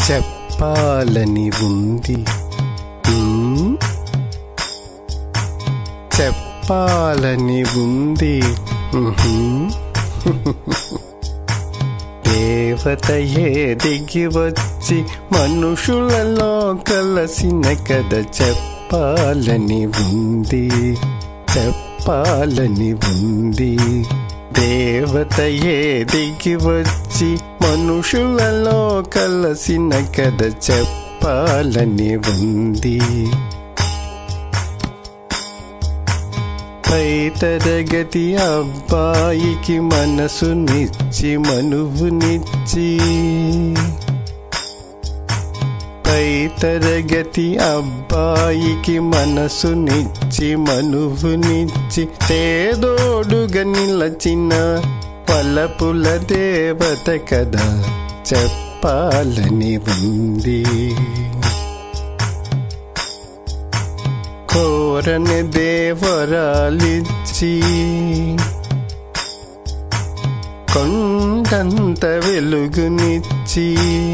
చెప్పాలని ఉంది మ్మ్? చెప్పాలని ఉంది మ్హూ. దేవతయే దిగి వచ్చి మనుషులలో కలసిన కథ చెప్పాలని ఉంది చెప్పాలని ఉంది దేవతయే దిగి వచ్చి మనుషులలో కలసిన కథ చెప్పాలని ఉంది పై తరగతి అబ్బాయికి మనసునిచ్చి మనువునిచ్చి పై తరగతి అబ్బాయికి మనసునిచ్చి మనువునిచ్చి తేదోడుగా నిలచిన పలపుల దేవత కదా చెప్పాలని ఉంది కోరని దేవరాలిచ్చి కొండంత వెలుగునిచ్చి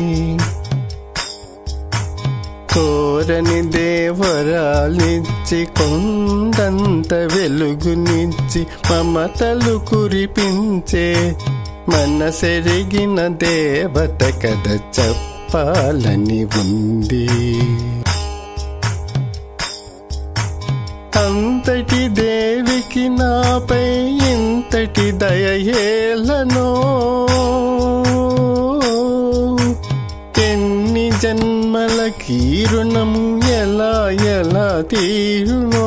కోరని దేవరాలిచ్చి కొండంత వెలుగునిచ్చి మమతలు కురిపించే మనసెరిగిన దేవత కథ చెప్పాలని ఉంది అంతటి దేవికి నాపై ఇంతటి దయయేలనో ఎన్ని జన్మలకి రుణము ఎలా ఎలా తీరునో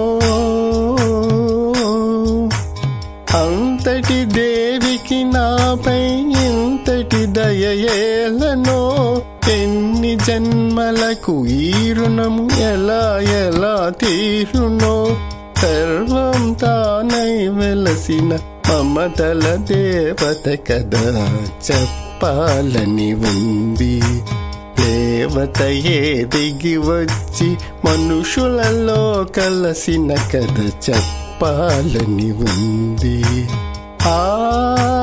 అంతటి దేవికి నాపై ఇంతటి దయయేలనో ఎన్ని జన్మలకు ఈ రుణము ఎలా ఎలా తీరునో సర్వం తానై వెలసిన మమతల దేవత కదా చెప్పాలని ఉంది దేవతయే దిగి వచ్చి మనుషులలో కలసిన కథ చెప్పాలని ఉంది ఆ